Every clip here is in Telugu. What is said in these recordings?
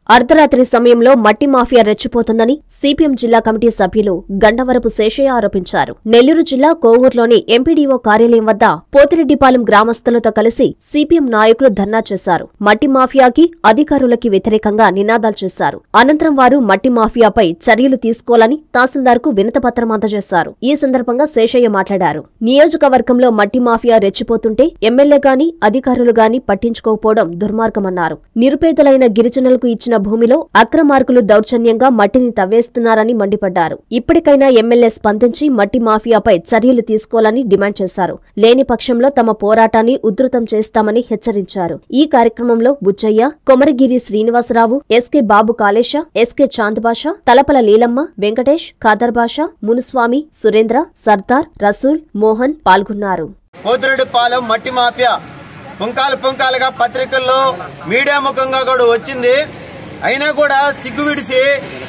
అర్ధరాత్రి సమయంలో మట్టి మాఫియా రెచ్చిపోతుందని సిపిఎం జిల్లా కమిటీ సభ్యులు గండవరపు శేషయ్య ఆరోపించారు నెల్లూరు జిల్లా కోవూరులోని ఎంపీడీఓ కార్యాలయం వద్ద పోతిరెడ్డిపాలెం గ్రామస్తులతో కలిసి సిపిఎం నాయకులు ధర్నా చేశారు మట్టి మాఫియాకి అధికారులకి వ్యతిరేకంగా నినాదాలు చేశారు అనంతరం వారు మట్టి మాఫియాపై చర్యలు తీసుకోవాలని తహసీల్దార్కు వినతపత్రం అందజేశారు ఈ సందర్భంగా శేషయ్య మాట్లాడారు నియోజకవర్గంలో మట్టి మాఫియా రెచ్చిపోతుంటే ఎమ్మెల్యే గాని అధికారులు గాని పట్టించుకోకపోవడం దుర్మార్గమన్నారు నిరుపేదలైన గిరిజనులకు ఇచ్చిన భూమిలో అక్రమార్కులు దౌర్జన్యంగా మట్టిని తవ్వేస్తున్నారని మండిపడ్డారు ఇప్పటికైనా ఎమ్మెల్యే స్పందించి మట్టి మాఫియాపై చర్యలు తీసుకోవాలని డిమాండ్ చేశారు లేని పక్షంలో తమ పోరాటాన్ని ఉధృతం చేస్తామని హెచ్చరించారు ఈ కార్యక్రమంలో బుచ్చయ్య కొమరగిరి శ్రీనివాసరావు ఎస్కే బాబు కాళేశ ఎస్కే చాందబాష తలపల లీలమ్మ వెంకటేష్ ఖాదర్ బాషా మునుస్వామి సురేంద్ర సర్దార్ రసూల్ మోహన్ పాల్గొన్నారు పోతిరెడ్డిపాలెం మట్టి మాఫియా పుంకాలు పుంకాలుగా పత్రికల్లో మీడియా ముఖంగా కూడా వచ్చింది అయినా కూడా సిగ్గు విడిసి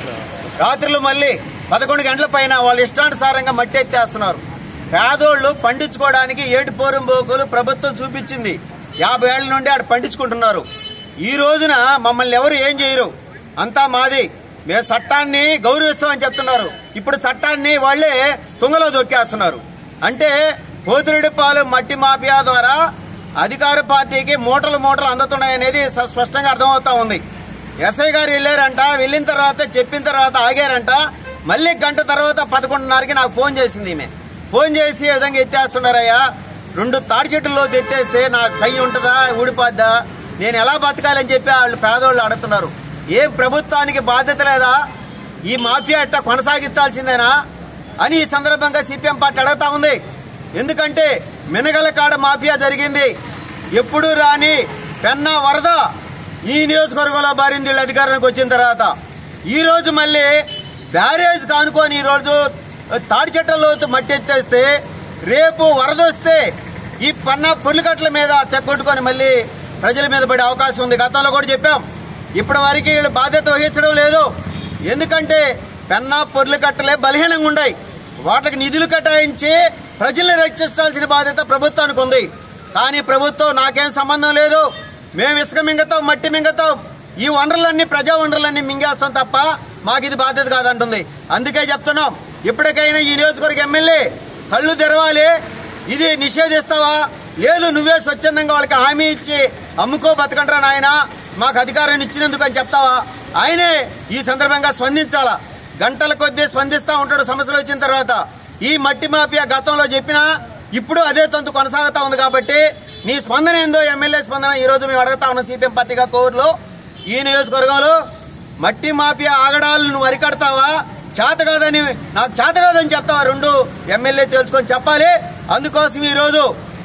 రాత్రులు మళ్ళీ పదకొండు గంటల పైన వాళ్ళు ఇష్టానుసారంగా మట్టి ఎత్తేస్తున్నారు పేదోళ్ళు పండించుకోవడానికి ఏటి పోరం బోకులు ప్రభుత్వం చూపించింది యాభై ఏళ్ళ నుండి ఆడ పండించుకుంటున్నారు ఈ రోజున మమ్మల్ని ఎవరు ఏం చేయరు అంతా మాది మేము చట్టాన్ని గౌరవిస్తామని చెప్తున్నారు ఇప్పుడు చట్టాన్ని వాళ్ళే తుంగలో దొక్కేస్తున్నారు అంటే పోతిరెడ్డిపాలెం మట్టి మాఫియా ద్వారా అధికార పార్టీకి మూటలు మూటలు అందుతున్నాయనేది స- స్పష్టంగా అర్థమవుతా ఉంది ఎస్ఐ గారు వెళ్ళారంట వెళ్ళిన తర్వాత చెప్పిన తర్వాత ఆగారంట మళ్ళీ గంట తర్వాత పదకొండున్నరకి నాకు ఫోన్ చేసింది ఈమె ఫోన్ చేసి ఈ విధంగా ఎత్తేస్తున్నారయ్యా రెండు తాడి చెట్టుల్లో ఎత్తేస్తే నాకు కై ఉంటుందా ఊడిపోద్దా నేను ఎలా బతకాలని చెప్పి వాళ్ళు పేదోళ్ళు అడుగుతున్నారు ఏం ప్రభుత్వానికి బాధ్యత లేదా ఈ మాఫియా ఎట్టా కొనసాగించాల్సిందేనా అని ఈ సందర్భంగా సిపిఎం పార్టీ అడుగుతా ఉంది ఎందుకంటే మినగల కాడ మాఫియా జరిగింది ఎప్పుడు రాని పెన్నా వరద ఈ నియోజకవర్గంలో బారింది వీళ్ళు అధికారానికి వచ్చిన తర్వాత ఈ రోజు మళ్ళీ బ్యారేజ్ కానుకొని ఈ రోజు తాడి చెట్టలో మట్టి ఎత్తేస్తే రేపు వరద వస్తే ఈ పన్నా పుల్లికట్ల మీద తెగొట్టుకొని మళ్ళీ ప్రజల మీద పడే అవకాశం ఉంది గతంలో కూడా చెప్పాం ఇప్పటి వరకు వీళ్ళు బాధ్యత వహించడం లేదు ఎందుకంటే పెన్నా పొర్లు కట్టలే బలహీనంగా ఉన్నాయి వాటికి నిధులు కేటాయించి ప్రజల్ని రక్షించాల్సిన బాధ్యత ప్రభుత్వానికి ఉంది కానీ ప్రభుత్వం నాకేం సంబంధం లేదు మేము ఇసుక మింగతాం మట్టి మింగతాం ఈ వనరులన్నీ ప్రజా వనరులన్నీ మింగేస్తాం తప్ప మాకు ఇది బాధ్యత కాదంటుంది అందుకే చెప్తున్నాం ఇప్పటికైనా ఈ నియోజకవర్గ ఎమ్మెల్యే కళ్ళు తెరవాలి ఇది నిషేధిస్తావా లేదు నువ్వే స్వచ్ఛందంగా వాళ్ళకి హామీ ఇచ్చి అమ్ముకో బతకంటారా నాయన మాకు అధికారాన్ని ఇచ్చినందుకు అని చెప్తావా ఆయనే ఈ సందర్భంగా స్పందించాలా గంటల కొద్దీ స్పందిస్తూ ఉంటాడు సమస్యలు వచ్చిన తర్వాత ఈ మట్టి మాఫియా గతంలో చెప్పినా ఇప్పుడు అదే తంతు కొనసాగుతా ఉంది కాబట్టి నీ స్పందన ఏందో ఎమ్మెల్యే స్పందన ఈ రోజు మేము అడుగుతా ఉన్నాం సిపిఎం పార్టీగా కోర్టులో ఈ నియోజకవర్గంలో మట్టి మాఫియా ఆగడాలు నువ్వు అరికడతావా చేత కాదని నాకు చేత కాదని చెప్తావా రెండు ఎమ్మెల్యే తెలుసుకొని చెప్పాలి అందుకోసం ఈరోజు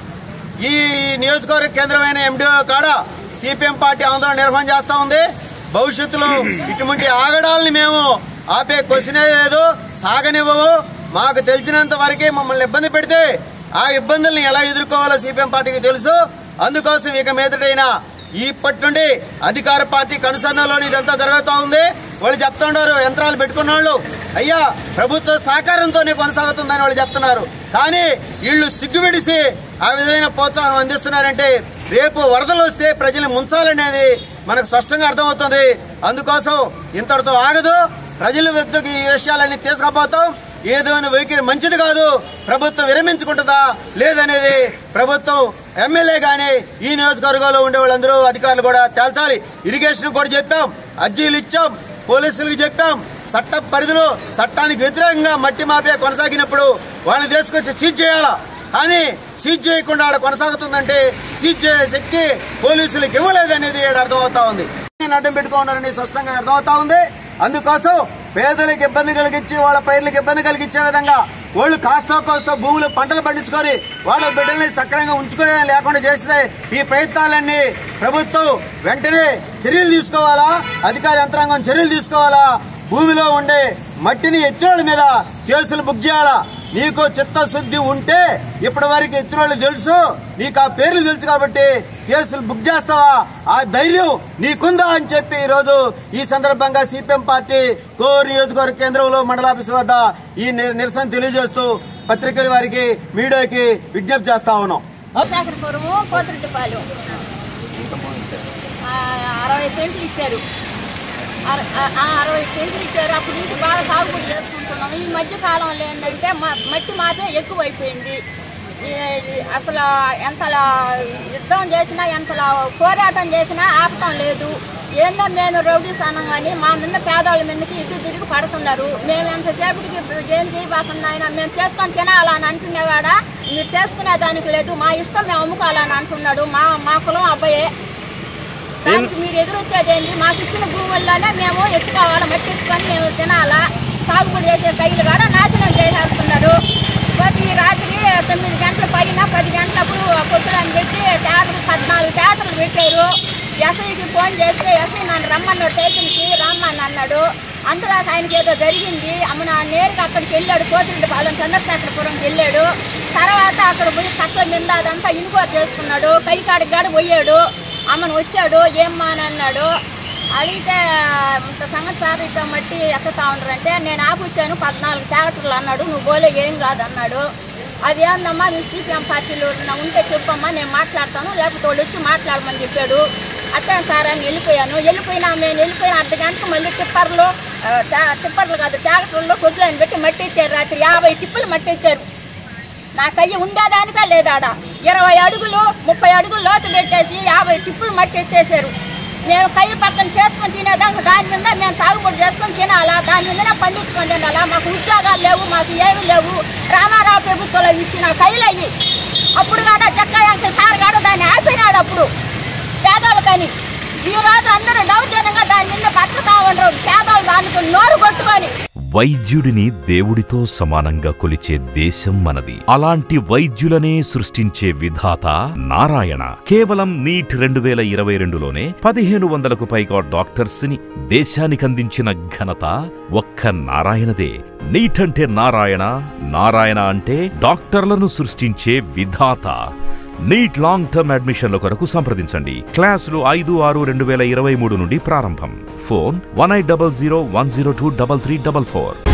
ఈ నియోజకవర్గ కేంద్రమైన ఎండిఓ కాడ సిపిఎం పార్టీ ఆందోళన నిర్వహణ చేస్తా ఉంది భవిష్యత్తులో ఇటువంటి ఆగడాలని మేము ఆపే క్వశ్చనే లేదు సాగనివ్వవు మాకు తెలిసినంత వరకే మమ్మల్ని ఇబ్బంది పెడితే ఆ ఇబ్బందుల్ని ఎలా ఎదుర్కోవాలో సిపిఎం పార్టీకి తెలుసు అందుకోసం ఇక మీదటైనా ఇప్పటి నుండి అధికార పార్టీ కనుసన్నలో ఇదంతా జరుగుతూ ఉంది వాళ్ళు చెప్తున్నారు యంత్రాలు పెట్టుకున్న వాళ్ళు అయ్యా ప్రభుత్వ సహకారంతోనే కొనసాగుతుందని వాళ్ళు చెప్తున్నారు కానీ వీళ్ళు సిగ్గు విడిసి ఆ విధమైన ప్రోత్సాహం అందిస్తున్నారంటే రేపు వరదలు వస్తే ప్రజల్ని ముంచాలనేది మనకు స్పష్టంగా అర్థమవుతుంది అందుకోసం ఇంతటితో ఆగదు ప్రజల వద్దకు ఈ విషయాలన్నీ తీసుకుపోతాం ఏదైనా వైఖరి మంచిది కాదు ప్రభుత్వం విరమించుకుంటుందా లేదనేది ప్రభుత్వం ఎమ్మెల్యే కానీ ఈ నియోజకవర్గంలో ఉండే వాళ్ళందరూ అధికారులు కూడా తేల్చాలి ఇరిగేషన్ కూడా చెప్పాం అర్జీలు ఇచ్చాం పోలీసులకు చెప్పాం చట్ట పరిధిలో చట్టానికి వ్యతిరేకంగా మట్టి మాఫియా కొనసాగినప్పుడు వాళ్ళని తీసుకొచ్చి సీజ్ చేయాలా కానీ సీజ్ చేయకుండా ఆడ కొనసాగుతుందంటే సీజ్ చేసే శక్తి పోలీసులకు ఇవ్వలేదనేది ఈడ అర్థమవుతా ఉంది నేను అడ్డం పెట్టుకున్నారని స్పష్టంగా అర్థమవుతా ఉంది అందుకోసం పేదలకు ఇబ్బంది కలిగించి వాళ్ళ పైర్లకు ఇబ్బంది కలిగించే విధంగా వాళ్ళు కాస్తో కోస్తో భూములు పంటలు పండించుకొని వాళ్ళ బిడ్డల్ని సక్రమంగా ఉంచుకునే లేకుండా చేస్తే ఈ ప్రయత్నాలన్నీ ప్రభుత్వం వెంటనే చర్యలు తీసుకోవాలా అధికార యంత్రాంగం చర్యలు తీసుకోవాలా భూమిలో ఉండే మట్టిని ఎత్తుల మీద కేసులు బుక్ చేయాలా నీకు చిత్తశుద్ధి ఉంటే ఇప్పటి వరకు ఎత్తురోళ్ళు తెలుసు నీకు ఆ పేర్లు తెలుసు కాబట్టి కేసులు బుక్ చేస్తావా ఆ ధైర్యం నీకుందా అని చెప్పి ఈ రోజు ఈ సందర్భంగా సిపిఎం పార్టీ కోర్ నియోజకవర్గ కేంద్రంలో మండలాఫీస్ వద్ద ఈ నిర- నిరసన తెలియజేస్తూ పత్రికల వారికి మీడియాకి విజ్ఞప్తి చేస్తా ఉన్నాం విశాఖపురము పోతిరెడ్డిపాలెం ఆ, అరవై సెంట్లు ఇచ్చారు అర- ఆ- ఆ అరవై సెంట్లు ఇచ్చారు అప్పటి నుంచి బాగా సాగుబడి చేసుకుంటున్నాం ఈ మధ్య కాలంలో ఏంటంటే మ- మట్టి మాపే ఎక్కువైపోయింది ఈ- ఈ అసలు ఎంతలా యుద్ధం చేసినా ఎంతలా పోరాటం చేసినా ఆపటం లేదు ఏందో మేము రౌడీ స్థానం కానీ మా మీద పేదవాళ్ళ మీదకి ఇటు తిరిగి పడుతున్నారు మేము ఎంతసేపటికి ఏం చేయబోకుండా ఆయన మేము చేసుకొని తినాలని అంటున్నవాడ మీరు చేసుకునే దానికి లేదు మా ఇష్టం మేము అమ్ముకోవాలని అంటున్నాడు మా మా కులం అబ్బాయే దానికి మీరు ఎదురొచ్చేది ఏంటి మాకు ఇచ్చిన భూముల్లోనే మేము ఎత్తుకోవాలి మట్టి ఎత్తుకొని మేము తినాలా సాగుబడి చేసే కైలు కూడా నాశనం చేసేస్తున్నారు ప్రతి రాత్రి తొమ్మిది గంటల పైన పది గంటలప్పుడు పొద్దులని పెట్టి ట్యాటర్లు పద్నాలుగు ట్యాటర్లు పెట్టారు ఎస్ఐకి ఫోన్ చేస్తే ఎస్ఐ నన్ను రమ్మన్నాడు స్టేషన్కి రమ్మని అన్నాడు అందులో ఆయనకి ఏదో జరిగింది అమ్మ నా నేరుగా అక్కడికి వెళ్ళాడు కోతిరెడ్డి పాలెం చంద్రశేఖరపురంకి వెళ్ళాడు తర్వాత అక్కడ పోయి కట్ల మీద అదంతా ఇనుకోరు చేసుకున్నాడు కైకాడికి గాడు పోయాడు అమ్మను వచ్చాడు ఏమ్మా అని అన్నాడు అడిగితే ఇంత సంగతి సార్ ఇట్లా మట్టి ఎత్తుతా ఉన్నారంటే నేను ఆపుచ్చాను పద్నాలుగు ట్రాక్టర్లు అన్నాడు నువ్వు పోలే ఏం కాదు అన్నాడు అది ఏందమ్మా మీ సిపిఎం పార్టీలో ఉన్న ఉంటే చెప్పమ్మా నేను మాట్లాడతాను లేకపోతే వాళ్ళు వచ్చి మాట్లాడమని చెప్పాడు అట్టే సార్ అని వెళ్ళిపోయాను వెళ్ళిపోయినా నేను వెళ్ళిపోయిన అర్ధ గంటకు మళ్ళీ టిప్పర్లు ఆ, టా- టిప్పర్లు కాదు ట్రాక్టర్లు కొద్దులని పెట్టి మట్టి ఎత్తారు రాత్రి యాభై టిప్పులు మట్టి ఎత్తారు నాకు అయ్యి ఉండేదానికే లేదాడ ఇరవై అడుగులు ముప్పై అడుగులు లోతు పెట్టేసి యాభై టిప్పులు మట్టి ఎత్తేసారు మేము కయ్యి పక్కన చేసుకొని తినేదాకా దాని మీద మేము సాగుబడి చేసుకొని తినాలా దాని మీదనే పండించుకొని తినాలా మాకు ఉద్యోగాలు లేవు మాకు ఏమి లేవు రామారావు ప్రభుత్వంలో ఇచ్చిన కైలు అయ్యి అప్పుడు కాడ చక్కయ్య సార్ కాడ దాన్ని ఆపినాడు అప్పుడు పేదోళ్ళకని ఈ రోజు అందరూ దౌర్జన్యంగా దాని మీద బతుకుతా ఉండరు పేదోళ్ళు దానికి నోరు కొట్టుకొని వైద్యుడిని దేవుడితో సమానంగా కొలిచే దేశం మనది అలాంటి వైద్యులనే సృష్టించే విధాత నారాయణ కేవలం నీట్ రెండు వేల ఇరవై రెండులోనే పదిహేను వందలకు పైగా డాక్టర్స్ ని దేశానికందించిన ఘనత ఒక్క నారాయణదే నీట్ అంటే నారాయణ నారాయణ అంటే డాక్టర్లను సృష్టించే విధాత నీట్ లాంగ్ టర్మ్ అడ్మిషన్ల కొరకు సంప్రదించండి క్లాసులు ఐదు ఆరు రెండు వేల ఇరవై మూడు నుండి ప్రారంభం phone one eight double zero one zero two double three double four